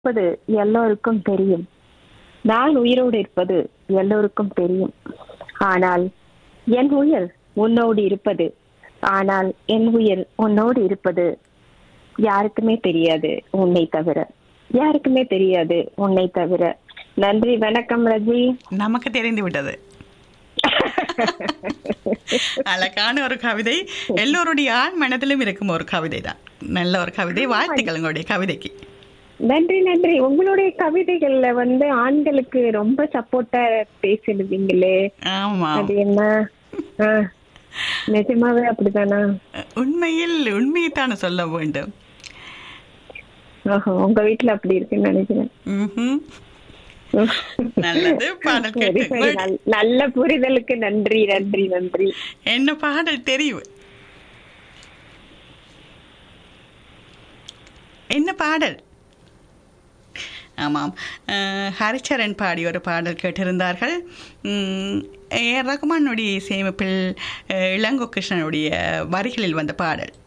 இருப்பது எல்லோருக்கும் தெரியும் நான் உயிரோடு இருப்பது எல்லோருக்கும் தெரியும் ஆனால் என் உயிர் உன்னோடு இருப்பது ஆனால் என் உயிர் உன்னோடு இருப்பது யாருக்குமே தெரியாது உன்னை தவிர யாருக்குமே தெரியாது உன்னை தவிர நன்றி வணக்கம் ரஜி நமக்கு தெரிந்து விட்டது அழகான ஒரு கவிதை எல்லோருடைய ஆண் மனதிலும் இருக்கும் ஒரு கவிதை தான் நல்ல ஒரு கவிதை வாழ்த்துக்கள் உங்களுடைய கவிதைக்கு நன்றி நன்றி உங்களுடைய கவிதைகள்ல வந்து ஆண்களுக்கு ரொம்ப சப்போர்ட்டா பேசிடுவீங்களே ஆமா அது என்ன ஆ, நிஜமாவே அப்படிதானா உண்மையில் உண்மையைத்தானே சொல்ல வேண்டும் ஓஹோ உங்க வீட்டுல அப்படி இருக்குன்னு நினைக்கிறேன் ம்ஹும். நல்லது பாடல் சரி, கேட்டு சரி, நல்- நல்ல புரிதலுக்கு நன்றி நன்றி நன்றி என்ன பாடல் தெரியும் என்ன பாடல் ஆமாம் அஹ், ஹரிச்சரன் பாடி ஒரு பாடல் கேட்டிருந்தார்கள் உம், ஏ ஆர் ரகுமானுடைய இசையமைப்பில் அஹ், இளங்கோ கிருஷ்ணனுடைய வரிகளில் வந்த பாடல்